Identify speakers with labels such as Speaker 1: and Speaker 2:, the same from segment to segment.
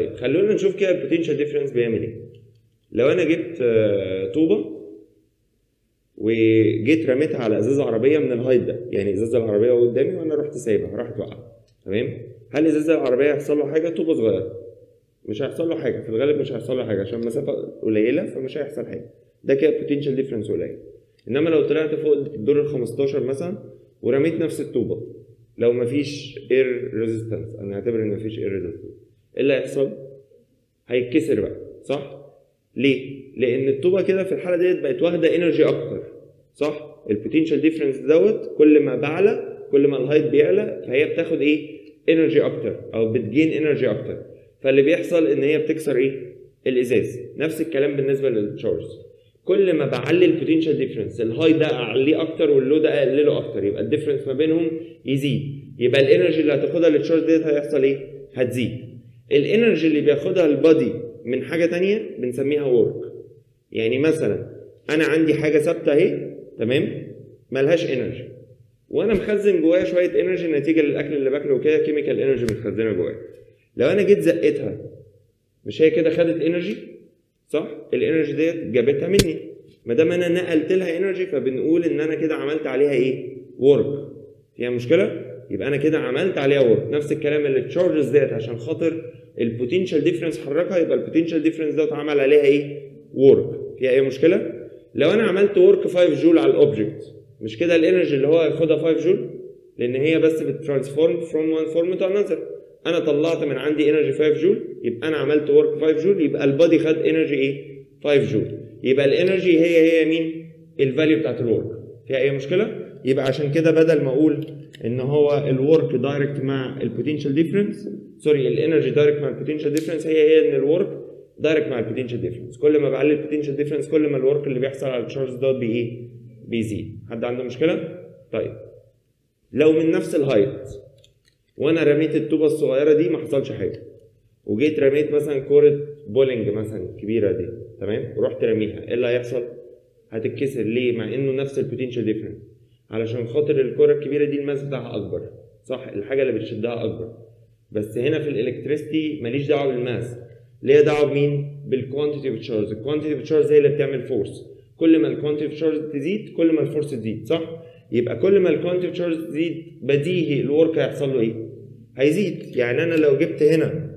Speaker 1: طيب خلونا نشوف كده البوتنشال ديفرنس بيعمل ايه لو انا جبت آه، طوبه وجيت رميتها على ازاز عربيه من الهايت ده يعني ازاز العربيه قدامي وانا رحت سايبها راحت واقعه تمام هل ازاز العربيه هيحصل له حاجه طوبه صغيره مش هيحصل له حاجه في الغالب مش هيحصل له حاجه عشان مسافه قليله فمش هيحصل حاجه ده كده بوتنشال ديفرنس قليل انما لو طلعت فوق الدور ال 15 مثلا ورميت نفس الطوبه لو مفيش اير ريزيستنس انا هعتبر ان مفيش اير ريزيستنس ايه اللي هيحصل؟ هيتكسر بقى صح؟ ليه؟ لان الطوبه كده في الحاله ديت بقت واخده انرجي اكتر صح؟ البوتنشال ديفرنس دوت كل ما بعلى كل ما الهايت بيعلى فهي بتاخد ايه؟ انرجي اكتر او بتجين انرجي اكتر فاللي بيحصل ان هي بتكسر ايه؟ الازاز نفس الكلام بالنسبه للتشارجز كل ما بعلي البوتنشال ديفرنس الهاي ده اعليه اكتر واللو ده اقلله اكتر يبقى الديفرنس ما بينهم يزيد يبقى الانرجي اللي هتاخدها للتشارج ديت هيحصل ايه؟ هتزيد الانرجي اللي بياخدها البادي من حاجه تانية بنسميها ورك يعني مثلا انا عندي حاجه ثابته اهي تمام ملهاش انرجي وانا مخزن جوايا شويه انرجي نتيجه للاكل اللي باكله وكده كيميكال انرجي متخزنه جوايا لو انا جيت زقتها مش هي كده خدت انرجي صح الانرجي ديت جابتها مني ما دام انا نقلت لها انرجي فبنقول ان انا كده عملت عليها ايه ورك فيها مشكله يبقى انا كده عملت عليها ورك نفس الكلام اللي التشارجز ديت عشان خاطر البوتنشال ديفرنس حركها يبقى البوتنشال ديفرنس دوت عمل عليها ايه ورك فيها اي مشكله لو انا عملت ورك 5 جول على الاوبجكت مش كده الانرجي اللي هو هياخدها 5 جول لان هي بس بتترانسفورم فروم وان فورم تو انذر انا طلعت من عندي انرجي 5 جول يبقى انا عملت ورك 5 جول يبقى البادي خد انرجي ايه 5 جول يبقى الانرجي هي هي مين الفاليو بتاعت الورك فيها اي مشكله يبقى عشان كده بدل ما اقول ان هو الورك دايركت مع البوتنشال ديفرنس سوري الانرجي دايركت مع البوتنشال ديفرنس هي هي ان الورك دايركت مع البوتنشال ديفرنس كل ما بعلي البوتنشال ديفرنس كل ما الورك اللي بيحصل على التشارجز دوت بايه بيزيد حد عنده مشكله طيب لو من نفس الهايت وانا رميت الطوبه الصغيره دي ما حصلش حاجه وجيت رميت مثلا كوره بولينج مثلا كبيره دي تمام ورحت رميها ايه اللي هيحصل هتتكسر ليه مع انه نفس البوتنشال ديفرنس علشان خاطر الكره الكبيره دي الماس بتاعها اكبر صح الحاجه اللي بتشدها اكبر بس هنا في الالكتريستي ماليش دعوه بالماس ليا دعوه بمين بالكوانتيتي اوف تشارج الكوانتيتي اوف تشارج هي اللي بتعمل فورس كل ما الكوانتيتي اوف تشارج تزيد كل ما الفورس تزيد صح يبقى كل ما الكوانتيتي اوف تشارج تزيد بديهي الورك هيحصل له ايه هيزيد يعني انا لو جبت هنا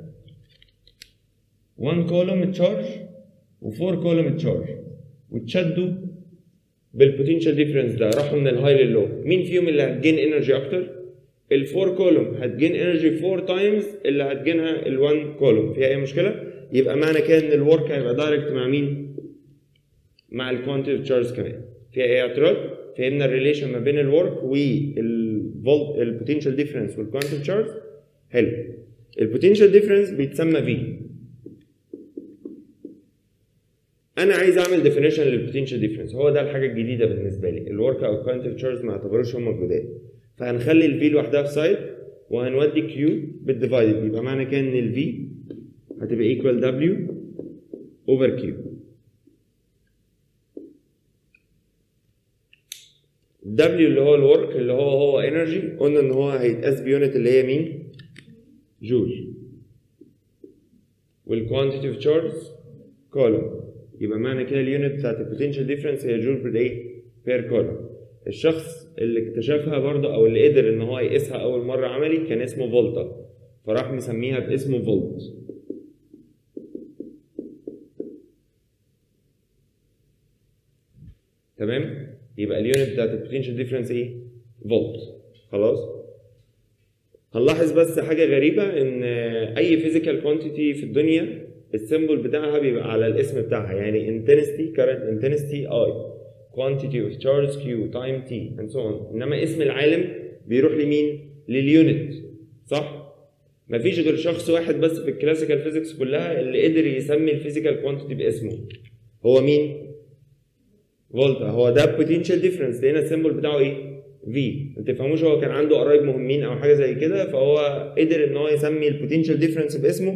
Speaker 1: 1 كولوم تشارج و4 كولوم تشارج وتشدوا بالبوتنشال ديفرنس ده راحوا من الهاي لللو مين فيهم اللي هتجين انرجي اكتر الفور كولوم هتجين انرجي 4 تايمز اللي هتجينها ال1 كولوم فيها اي مشكله يبقى معنى كده ان الورك هيبقى دايركت مع مين مع الكوانتيتي تشارج كمان فيها اي اعتراض فهمنا الريليشن ما بين الورك والفولت البوتنشال ديفرنس والكوانتيتي تشارج حلو البوتنشال ديفرنس بيتسمى في انا عايز اعمل ديفينيشن للبوتنشال ديفرنس هو ده الحاجه الجديده بالنسبه لي الورك او الكوانتيتي تشارج ما اعتبروش هم الجداد فهنخلي الفي لوحدها في سايد وهنودي كيو بالديفايدد يبقى معنى كده ان الفي هتبقى ايكوال دبليو اوفر كيو دبليو اللي هو الورك اللي هو هو انرجي قلنا ان هو هيتقاس بيونت اللي هي مين جول والكوانتيتي اوف تشارج كولوم يبقى معنى كده اليونت بتاعت البوتنشال ديفرنس هي جول بير ايه بير كولوم الشخص اللي اكتشفها برضه او اللي قدر ان هو يقيسها اول مره عملي كان اسمه فولتا فراح مسميها باسمه فولت تمام يبقى اليونت بتاعت البوتنشال ديفرنس ايه فولت خلاص هنلاحظ بس حاجه غريبه ان اي فيزيكال كوانتيتي في الدنيا السيمبل بتاعها بيبقى على الاسم بتاعها يعني intensity current intensity I quantity of charge Q time T and so on انما اسم العالم بيروح لمين؟ لليونت صح؟ مفيش غير شخص واحد بس في الكلاسيكال فيزيكس كلها اللي قدر يسمي الفيزيكال كوانتيتي باسمه هو مين؟ فولتا هو ده potential difference هنا السيمبل بتاعه ايه؟ V ما تفهموش هو كان عنده قرايب مهمين او حاجه زي كده فهو قدر ان هو يسمي البوتنشال ديفرنس باسمه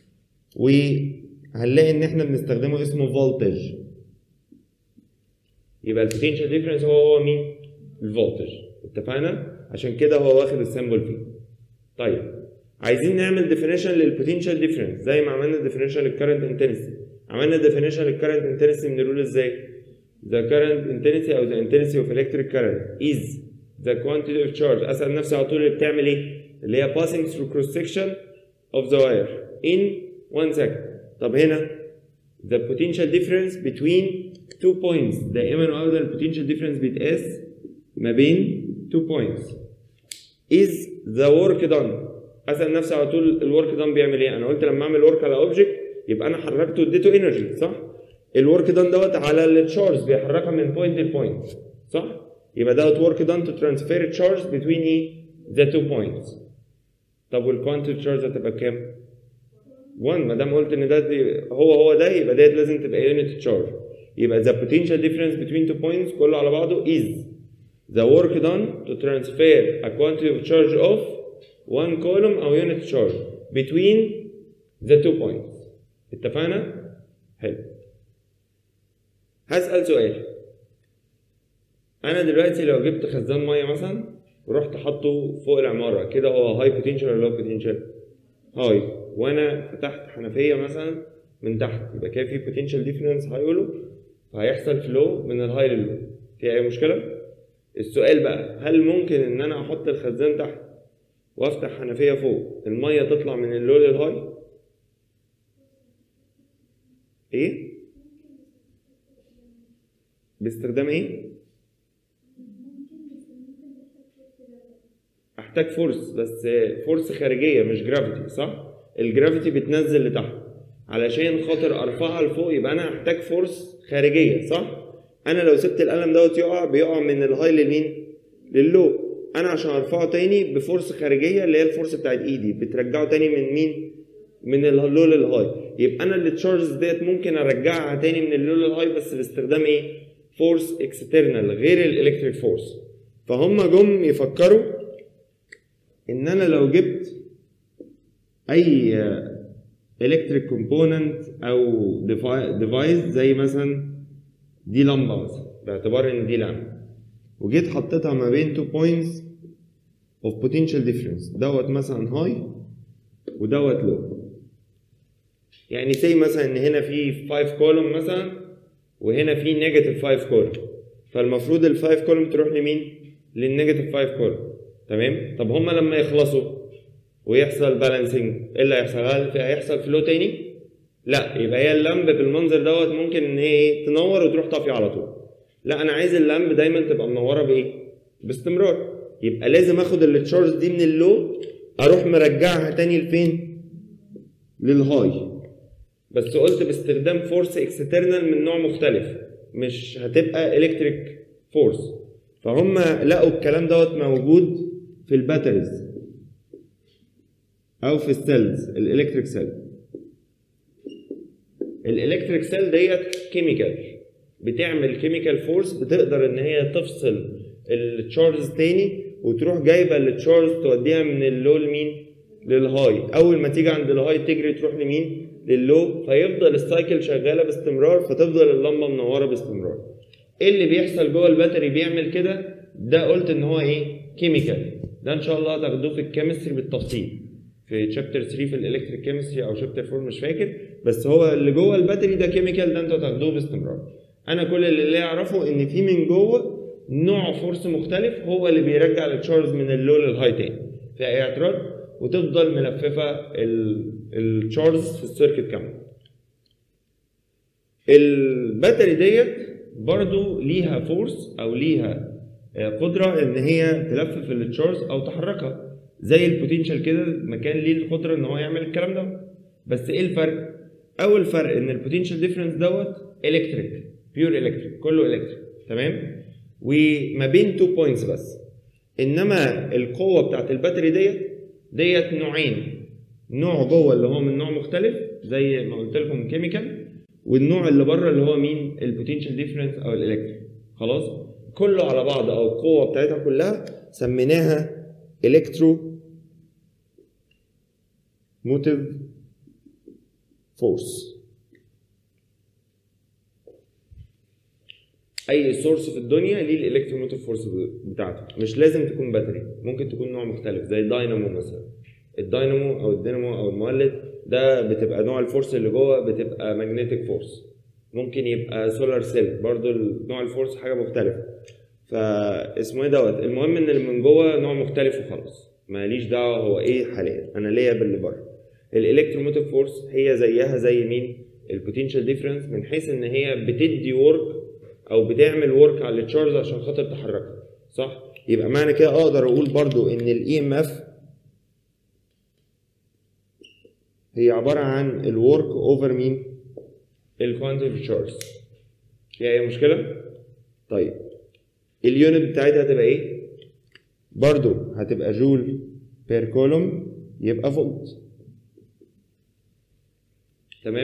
Speaker 1: وهنلاقي ان احنا بنستخدمه اسمه فولتج يبقى البوتنشال ديفرنس هو هو مين الفولتج اتفقنا عشان كده هو واخد السيمبل فيه طيب عايزين نعمل ديفينيشن للبوتنشال ديفرنس زي ما عملنا ديفينيشن للكرنت انتنسي عملنا ديفينيشن للكرنت انتنسي من الرول ازاي the current intensity او the intensity of electric current is the quantity of charge اسال نفسي على طول اللي بتعمل ايه اللي هي passing through cross section of the wire in one second طب هنا the potential difference between two points دائما وابدا ال potential difference بيتقاس ما بين two points is the work done اسال نفسي على طول الورك دان بيعمل ايه انا قلت لما اعمل ورك على اوبجكت يبقى انا حركته اديته انرجي صح الورك دان دوت على التشارج بيحركها من بوينت لبوينت صح يبقى دوت ورك دان تو ترانسفير تشارج بتوين ايه ذا تو بوينتس طب والكوانتيتي تشارج هتبقى بكام 1 ما دام قلت ان ده دي هو هو ده يبقى ديت لازم تبقى يونت تشارج يبقى the potential difference between two points كله على بعضه is the work done to transfer a quantity of charge of one column او unit charge between the two points اتفقنا؟ حلو هسأل سؤال أنا دلوقتي لو جبت خزان مية مثلا ورحت حاطه فوق العمارة كده هو هاي بوتنشال ولا لو بوتنشال؟ هاي وأنا فتحت حنفية مثلا من تحت يبقى كده في بوتنشال ديفرنس هيقوله فهيحصل فلو من الهاي لللو في أي مشكلة؟ السؤال بقى هل ممكن إن أنا أحط الخزان تحت وافتح حنفيه فوق الميه تطلع من اللو للهاي ايه باستخدام ايه احتاج فورس بس فورس خارجيه مش جرافيتي صح الجرافيتي بتنزل لتحت علشان خاطر ارفعها لفوق يبقى انا احتاج فورس خارجيه صح انا لو سبت القلم دوت يقع بيقع من الهاي لمين للو انا عشان ارفعه تاني بفورس خارجيه اللي هي الفورس بتاعت ايدي بترجعه تاني من مين من اللو للهاي يبقى انا التشارجز ديت ممكن ارجعها تاني من اللو للهاي بس باستخدام ايه فورس اكسترنال غير الالكتريك فورس فهم جم يفكروا ان انا لو جبت اي الكتريك كومبوننت او ديفايس زي مثلا دي لمبه مثلا باعتبار ان دي لمبه وجيت حطيتها ما بين تو بوينتس اوف potential difference دوت مثلا هاي ودوت لو يعني سي مثلا ان هنا في 5 كولوم مثلا وهنا في نيجاتيف 5 كولوم فالمفروض ال 5 كولوم تروح لمين؟ للنيجاتيف 5 كولوم تمام؟ طب هما لما يخلصوا ويحصل بالانسنج ايه اللي هيحصل؟ هل هيحصل فلو تاني؟ لا يبقى هي اللمب بالمنظر دوت ممكن ان هي ايه تنور وتروح طافيه على طول لا انا عايز اللمب دايما تبقى منوره بايه باستمرار يبقى لازم اخد التشارج دي من اللو اروح مرجعها تاني لفين للهاي بس قلت باستخدام فورس اكسترنال من نوع مختلف مش هتبقى الكتريك فورس فهم لقوا الكلام دوت موجود في الباتريز او في السيلز الالكتريك سيل الالكتريك سيل ديت كيميكال بتعمل كيميكال فورس بتقدر ان هي تفصل التشارجز تاني وتروح جايبه التشارج توديها من اللو لمين للهاي اول ما تيجي عند الهاي تجري تروح لمين للو فيفضل السايكل شغاله باستمرار فتفضل اللمبه منوره باستمرار ايه اللي بيحصل جوه الباتري بيعمل كده ده قلت ان هو ايه كيميكال ده ان شاء الله هتاخدوه في الكيمستري بالتفصيل في شابتر 3 في الالكتريك كيمستري او شابتر 4 مش فاكر بس هو اللي جوه الباتري ده كيميكال ده انتوا هتاخدوه باستمرار انا كل اللي اعرفه ان في من جوه نوع فورس مختلف هو اللي بيرجع التشارج من اللو للهاي تاني في اي اعتراض وتفضل ملففه التشارجز في السيركت كامل الباتري ديت برضو ليها فورس او ليها قدره ان هي تلفف التشارج او تحركها زي البوتنشال كده مكان ليه القدره ان هو يعمل الكلام ده بس ايه الفرق اول فرق ان البوتنشال ديفرنس دوت الكتريك بيور الكتريك كله الكتريك تمام وما بين تو بوينتس بس انما القوه بتاعت الباتري ديت ديت نوعين نوع جوه اللي هو من نوع مختلف زي ما قلت لكم كيميكال والنوع اللي بره اللي هو مين البوتنشال ديفرنس او الالكتريك خلاص كله على بعض او القوه بتاعتها كلها سميناها الكترو موتيف فورس اي سورس في الدنيا ليه الالكتروموتيف فورس بتاعته مش لازم تكون باتري ممكن تكون نوع مختلف زي داينامو مثلا الداينامو او الدينامو او المولد ده بتبقى نوع الفورس اللي جوه بتبقى ماجنتيك فورس ممكن يبقى سولار سيل برضو نوع الفورس حاجه مختلفه فاسمه ايه دوت المهم ان اللي من جوه نوع مختلف وخلاص ماليش دعوه هو ايه حاليا انا ليا باللي بره الالكتروموتيف فورس هي زيها زي مين البوتنشال ديفرنس من حيث ان هي بتدي ورك او بتعمل ورك على التشارج عشان خاطر تحركها صح يبقى معنى كده اقدر اقول برضو ان الاي ام اف هي عباره عن الورك اوفر مين الكوانتيتي تشارج فيها اي مشكله طيب اليونت بتاعتها هتبقى ايه برضو هتبقى جول بير كولوم يبقى فولت تمام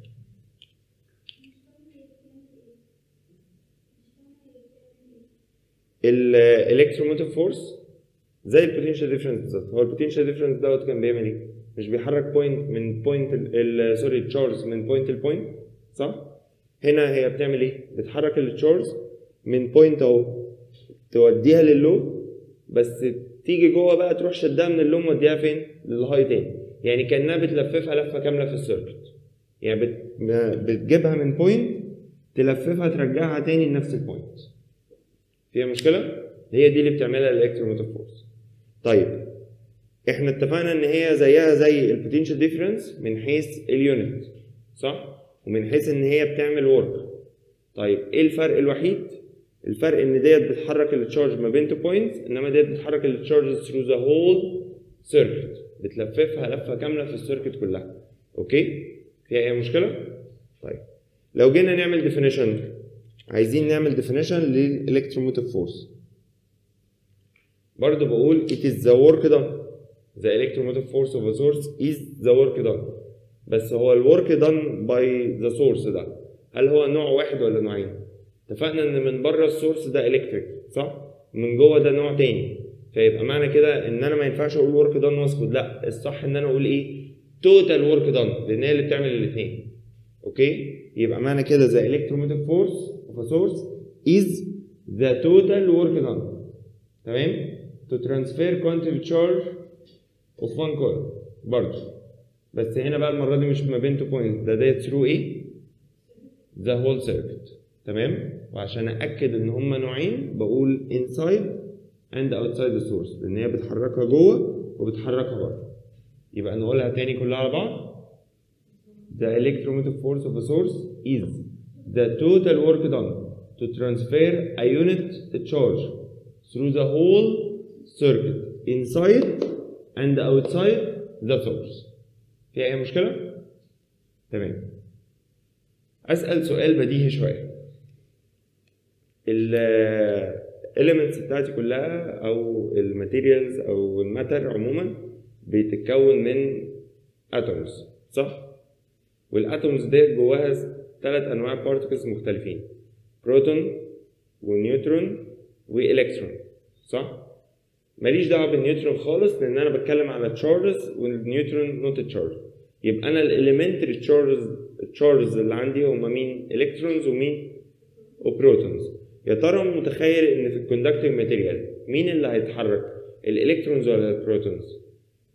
Speaker 1: الالكتروموتيف فورس زي البوتنشال ديفرنس بالظبط هو البوتنشال ديفرنس دوت كان بيعمل ايه مش بيحرك بوينت من بوينت سوري تشارج من بوينت لبوينت صح هنا هي بتعمل ايه بتحرك التشارج من بوينت اهو توديها لللو بس تيجي جوه بقى تروح شدها من اللو موديها فين للهاي تاني يعني كانها بتلففها لفه كامله في السيركت يعني بت... بتجيبها من بوينت تلففها ترجعها تاني لنفس البوينت فيها مشكله هي دي اللي بتعملها الالكتروموتيف فورس طيب احنا اتفقنا ان هي زيها زي البوتنشال ديفرنس من حيث اليونت صح ومن حيث ان هي بتعمل ورك طيب ايه الفرق الوحيد الفرق ان ديت بتحرك التشارج ما بين تو بوينتس انما ديت بتحرك التشارج ثرو ذا هول سيركت بتلففها لفه كامله في السيركت كلها اوكي فيها اي مشكله طيب لو جينا نعمل ديفينيشن عايزين نعمل ديفينيشن للالكتروموتيف فورس برضه بقول it is the work done the electromotive force of a source is the work done بس هو الورك done by the source ده هل هو نوع واحد ولا نوعين اتفقنا ان من بره السورس ده الكتريك صح من جوه ده نوع تاني فيبقى معنى كده ان انا ما ينفعش اقول ورك دان واسكت لا الصح ان انا اقول ايه توتال ورك دان لان هي اللي بتعمل الاثنين اوكي يبقى معنى كده the electromotive force of a source is the total work done تمام to transfer quantity charge of one coil برضه بس هنا بقى المره دي مش ما بين تو بوينت ده ديت ثرو ايه the whole circuit تمام وعشان اكد ان هما نوعين بقول inside and outside the source لان هي بتحركها جوه وبتحركها بره يبقى نقولها تاني كلها على بعض the electromotive force of a source is the total work done to transfer a unit charge through the whole circuit inside and outside the source في اي مشكله تمام اسال سؤال بديهي شويه الاليمنتس بتاعتي كلها او الماتيريالز او الماتر عموما بتتكون من اتومز صح والاتومز ديت جواها ثلاث انواع بارتكلز مختلفين بروتون ونيوترون والكترون صح ماليش دعوه بالنيوترون خالص لان انا بتكلم على تشارجز والنيوترون نوت تشارج يبقى انا الاليمنتري تشارجز التشارجز اللي عندي هم مين الكترونز ومين وبروتونز يا ترى متخيل ان في الكوندكتنج ماتيريال مين اللي هيتحرك الالكترونز ولا البروتونز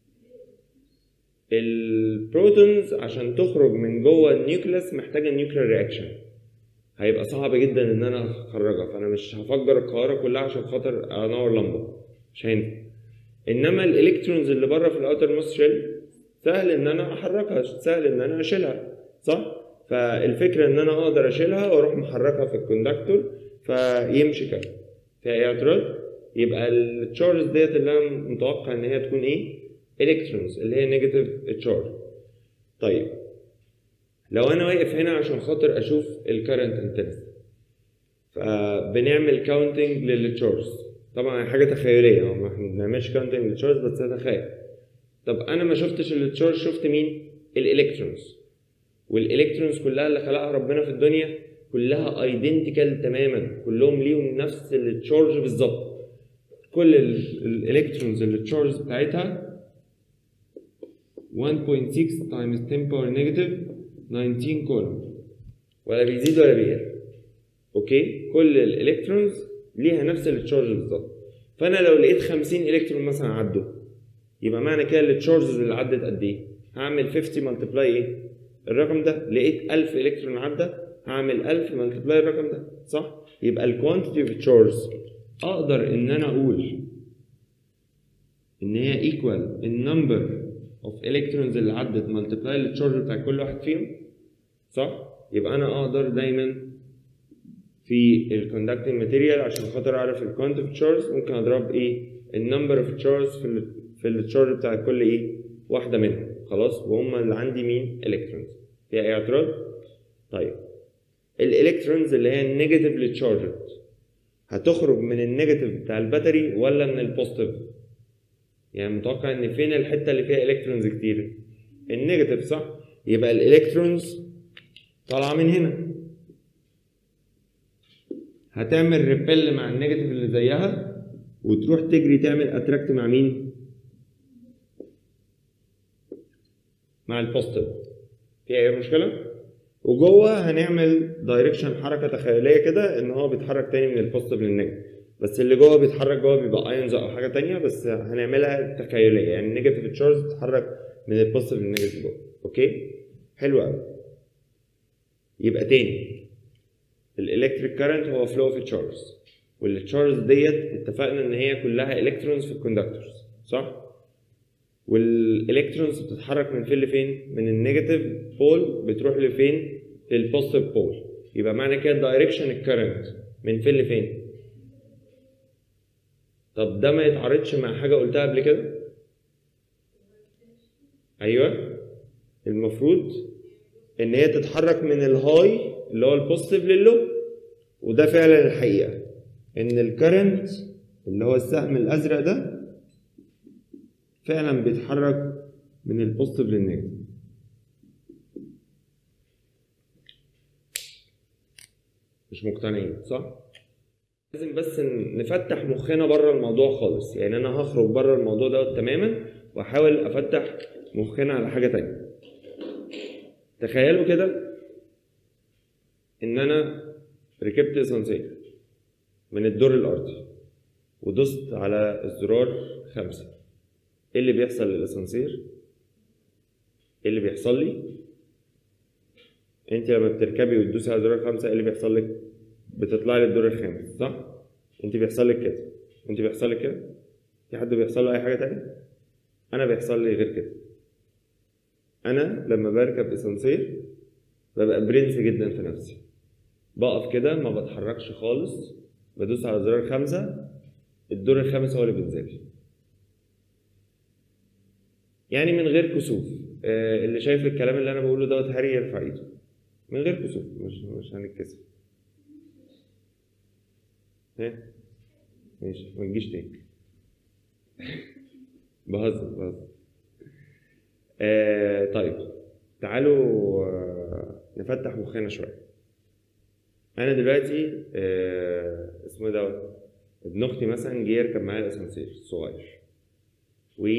Speaker 1: البروتونز عشان تخرج من جوه النيوكليس محتاجه نيوكلير رياكشن هيبقى صعب جدا ان انا اخرجها فانا مش هفجر القاهره كلها عشان خاطر انور لمبه مش هينفع انما الالكترونز اللي بره في الاوتر موست شيل سهل ان انا احركها سهل ان انا اشيلها صح فالفكره ان انا اقدر اشيلها واروح محركها في الكوندكتور فيمشي كده في اي اعتراض يبقى التشارجز ديت اللي انا متوقع ان هي تكون ايه الكترونز اللي هي نيجاتيف تشارج طيب لو انا واقف هنا عشان خاطر اشوف الكرنت انتنسيتي فبنعمل كاونتنج للتشارجز طبعا حاجه تخيليه هو ما احنا بنعملش كاونتنج للتشارج بس اتخيل طب انا ما شفتش التشارج شفت مين الالكترونز والالكترونز كلها اللي خلقها ربنا في الدنيا كلها ايدنتيكال تماما كلهم ليهم نفس التشارج بالظبط كل الالكترونز اللي التشارج بتاعتها 1.6 times 10 power negative 19 كولوم ولا بيزيد ولا بيقل اوكي كل الالكترونز ليها نفس التشارج بالظبط فانا لو لقيت 50 الكترون مثلا عدوا يبقى معنى كده التشارجز اللي عدت قد ايه هعمل 50 ملتبلاي ايه الرقم ده لقيت 1000 الكترون عدى هعمل 1000 ملتبلاي الرقم ده صح يبقى الكوانتيتي اوف تشارجز اقدر ان انا اقول ان هي ايكوال النمبر اوف الكترونز اللي عدت ملتبلاي التشارج بتاع كل واحد فيهم صح يبقى انا اقدر دايما في الكوندكتنج ماتيريال عشان خاطر اعرف الكوانت اوف تشارج ممكن اضرب ايه النمبر اوف تشارج في ال في التشارج بتاع كل ايه واحده منهم خلاص وهم اللي عندي مين الكترونز فيها اي اعتراض طيب الالكترونز اللي هي النيجاتيفلي تشارجد هتخرج من النيجاتيف بتاع الباتري ولا من البوزيتيف يعني متوقع ان فين الحته اللي فيها الكترونز كتير النيجاتيف صح يبقى الالكترونز طالعه من هنا هتعمل ريبل مع النيجاتيف اللي زيها وتروح تجري تعمل اتراكت مع مين مع البوزيتيف في اي مشكله وجوه هنعمل دايركشن حركه تخيليه كده ان هو بيتحرك تاني من البوزيتيف للنيجاتيف بس اللي جوه بيتحرك جوه بيبقى ايونز او حاجه تانية بس هنعملها تخيليه يعني النيجاتيف تشارج تتحرك من البوزيتيف للنيجاتيف جوه اوكي حلو قوي يبقى تاني الالكتريك كارنت هو فلو في تشارجز والتشارجز ديت اتفقنا ان هي كلها الكترونز في الكوندكتورز صح والالكترونز بتتحرك من فين لفين من النيجاتيف بول بتروح لفين للبوزيتيف بول يبقى معنى كده دايركشن الكارنت من فين لفين طب ده ما يتعارضش مع حاجه قلتها قبل كده ايوه المفروض ان هي تتحرك من الهاي اللي هو البوزيتيف للو وده فعلا الحقيقه ان الكرنت اللي هو السهم الازرق ده فعلا بيتحرك من البوزيتيف للنيجاتيف مش مقتنعين صح لازم بس نفتح مخنا بره الموضوع خالص يعني انا هخرج بره الموضوع ده تماما واحاول افتح مخنا على حاجه تانية تخيلوا كده ان انا ركبت اسانسير من الدور الارضي ودوست على الزرار خمسة ايه اللي بيحصل للاسانسير ايه اللي بيحصل لي انت لما بتركبي وتدوسي على زرار خمسة ايه اللي بيحصل لك بتطلعي للدور الخامس صح انت بيحصل لك كده انت بيحصل لك كده في حد بيحصل له اي حاجه تانية انا بيحصل لي غير كده انا لما بركب اسانسير ببقى برنس جدا في نفسي بقف كده ما بتحركش خالص بدوس على زرار خمسة الدور الخامس هو اللي بينزل لي يعني من غير كسوف آه اللي شايف الكلام اللي انا بقوله دوت هاري يرفع ايده من غير كسوف مش مش هنتكسف ها ماشي ما تجيش تاني بهزر بهزر آه طيب تعالوا آه نفتح مخنا شويه انا دلوقتي آه اسمه دوت ابن اختي مثلا جه يركب معايا الاسانسير الصغير و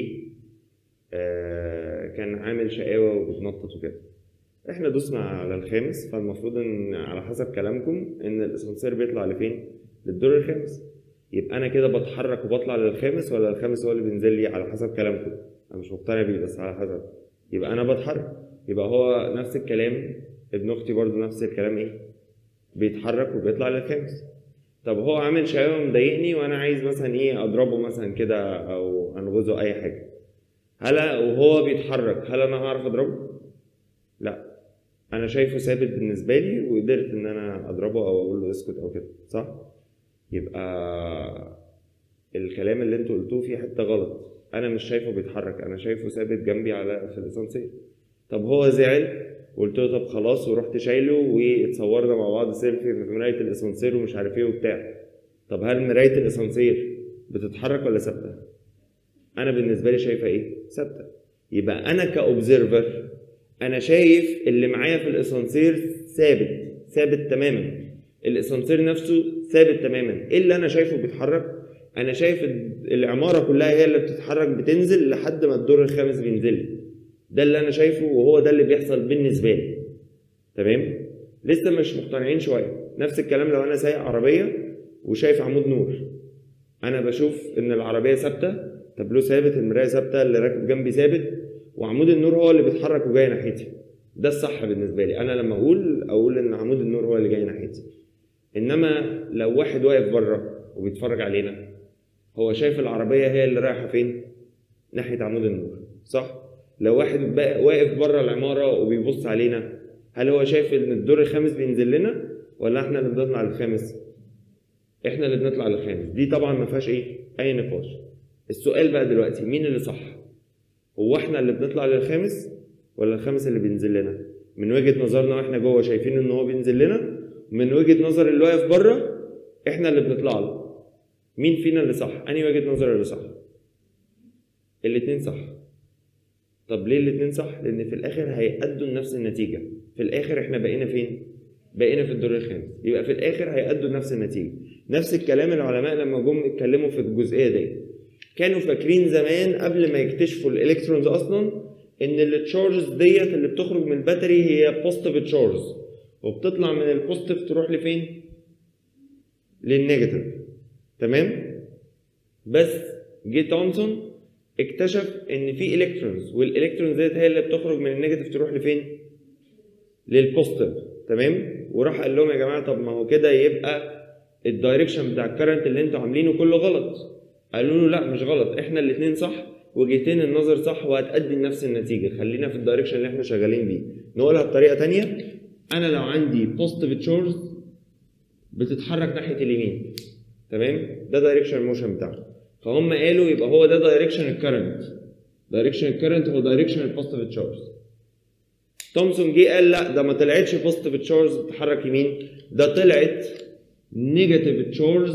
Speaker 1: آه كان عامل شقاوه وبتنطط وكده احنا دوسنا على الخامس فالمفروض ان على حسب كلامكم ان الاسانسير بيطلع لفين للدور الخامس يبقى انا كده بتحرك وبطلع للخامس ولا الخامس هو اللي بينزل لي على حسب كلامكم انا مش مقتنع بيه بس على حسب يبقى انا بتحرك يبقى هو نفس الكلام ابن اختي برضو نفس الكلام ايه بيتحرك وبيطلع للخامس طب هو عامل شقاوة مضايقني وانا عايز مثلا ايه اضربه مثلا كده او انغزه اي حاجه هل وهو بيتحرك هل انا هعرف اضربه لا انا شايفه ثابت بالنسبه لي وقدرت ان انا اضربه او اقول له اسكت او كده صح يبقى الكلام اللي انتوا قلتوه فيه حته غلط انا مش شايفه بيتحرك انا شايفه ثابت جنبي على في الاسانسير طب هو زعل قلت له طب خلاص ورحت شايله واتصورنا مع بعض سيلفي في مرايه الاسانسير ومش عارف ايه وبتاع طب هل مرايه الاسانسير بتتحرك ولا ثابته انا بالنسبه لي شايفها ايه ثابته يبقى انا كاوبزرفر انا شايف اللي معايا في الاسانسير ثابت ثابت تماما الاسانسير نفسه ثابت تماما ايه اللي انا شايفه بيتحرك انا شايف العماره كلها هي اللي بتتحرك بتنزل لحد ما الدور الخامس بينزل ده اللي انا شايفه وهو ده اللي بيحصل بالنسبه لي تمام لسه مش مقتنعين شويه نفس الكلام لو انا سايق عربيه وشايف عمود نور انا بشوف ان العربيه ثابته تابلو ثابت المرايه ثابته اللي راكب جنبي ثابت وعمود النور هو اللي بيتحرك وجاي ناحيتي ده الصح بالنسبه لي انا لما اقول اقول ان عمود النور هو اللي جاي ناحيتي انما لو واحد واقف بره وبيتفرج علينا هو شايف العربيه هي اللي رايحه فين ناحيه عمود النور صح لو واحد بقى واقف بره العماره وبيبص علينا هل هو شايف ان الدور الخامس بينزل لنا ولا احنا اللي بنطلع للخامس احنا اللي بنطلع للخامس دي طبعا ما فيهاش ايه اي نقاش السؤال بقى دلوقتي مين اللي صح هو احنا اللي بنطلع للخامس ولا الخامس اللي بينزل لنا من وجهه نظرنا واحنا جوه شايفين ان هو بينزل لنا من وجهه نظر اللي واقف بره احنا اللي بنطلع له مين فينا اللي صح انهي وجهه نظر اللي صح الاتنين صح طب ليه الاتنين صح لان في الاخر هيأدوا لنفس النتيجه في الاخر احنا بقينا فين بقينا في الدور الخامس يبقى في الاخر هيأدوا لنفس النتيجه نفس الكلام العلماء لما جم اتكلموا في الجزئيه دي كانوا فاكرين زمان قبل ما يكتشفوا الالكترونز اصلا ان التشارجز ديت اللي بتخرج من الباتري هي بوزيتيف تشارجز وبتطلع من البوزيتيف تروح لفين للنيجاتيف تمام بس جه تومسون اكتشف ان في الكترونز والالكترونز ديت هي اللي بتخرج من النيجاتيف تروح لفين للبوزيتيف تمام وراح قال لهم يا جماعه طب ما هو كده يبقى الدايركشن بتاع الكرنت اللي انتوا عاملينه كله غلط قالوا له لا مش غلط احنا الاثنين صح وجهتين النظر صح وهتأدي لنفس النتيجه خلينا في الدايركشن اللي احنا شغالين بيه نقولها بطريقه تانية انا لو عندي بوزيتيف تشارج بتتحرك ناحيه اليمين تمام ده دايركشن الموشن بتاعه فهم قالوا يبقى هو ده دايركشن الكرنت دايركشن الكرنت هو دايركشن البوزيتيف تشارج تومسون جه قال لا ده ما طلعتش بوزيتيف تشارج بتتحرك يمين ده طلعت نيجاتيف تشارج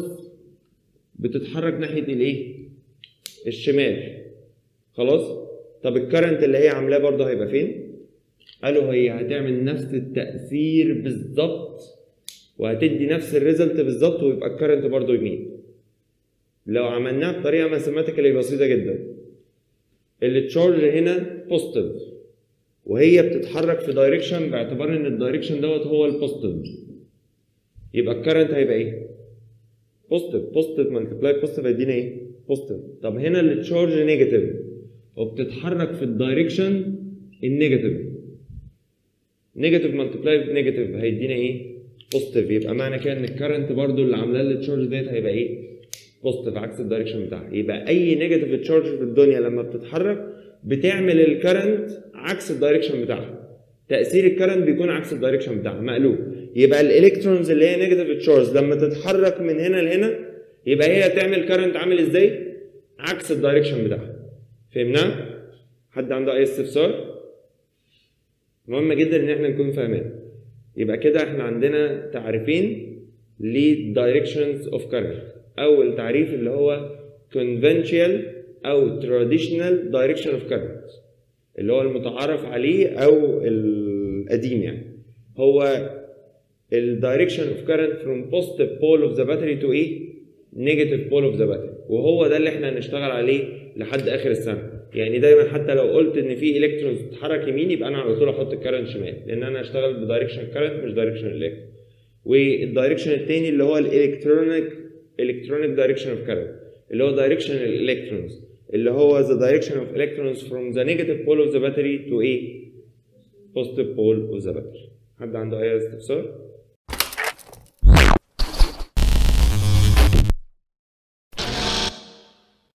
Speaker 1: بتتحرك ناحيه الايه الشمال خلاص طب الكرنت اللي هي عاملاه برضه هيبقى فين قالوا هي هتعمل نفس التاثير بالظبط وهتدي نفس الريزلت بالظبط ويبقى الكرنت برضه يمين لو عملناها بطريقه ماثيماتيكالي بسيطه جدا التشارج هنا بوزيتيف وهي بتتحرك في دايركشن باعتبار ان الدايركشن دوت هو البوزيتيف يبقى الكرنت هيبقى ايه؟ بوزيتيف بوزيتيف ملتبلاي بوزيتيف هيدينا ايه؟ بوزيتيف طب هنا التشارج نيجاتيف وبتتحرك في الدايركشن النيجاتيف نيجاتيف ملتبلاي نيجاتيف هيدينا ايه؟ بوزيتيف يبقى معنى كده ان الكرنت برضو اللي عاملاه التشارج ديت هيبقى ايه؟ بوزيتيف عكس الدايركشن بتاعها يبقى اي نيجاتيف تشارج في الدنيا لما بتتحرك بتعمل الكرنت عكس الدايركشن بتاعها تاثير الكرنت بيكون عكس الدايركشن بتاعها مقلوب يبقى الالكترونز اللي هي نيجاتيف تشارج لما تتحرك من هنا لهنا يبقى هي تعمل كرنت عامل ازاي عكس الدايركشن بتاعها فهمنا حد عنده اي استفسار مهم جدا ان احنا نكون فاهمين يبقى كده احنا عندنا تعريفين للدايركشنز اوف كرنت اول تعريف اللي هو conventional او traditional direction of current اللي هو المتعارف عليه او القديم يعني هو ال direction of current from positive pole of the battery to ايه negative pole of the battery وهو ده اللي احنا هنشتغل عليه لحد اخر السنه يعني دايما حتى لو قلت ان في الكترونز بتتحرك يمين يبقى انا على طول احط الكرنت شمال لان انا هشتغل بدايركشن كرنت مش دايركشن الكترون والدايركشن الثاني اللي هو الالكترونيك الكترونيك دايركشن اوف كرنت اللي هو دايركشن الالكترونز اللي هو the direction of electrons from the negative pole of the battery to a positive pole of the battery حد عنده اي استفسار؟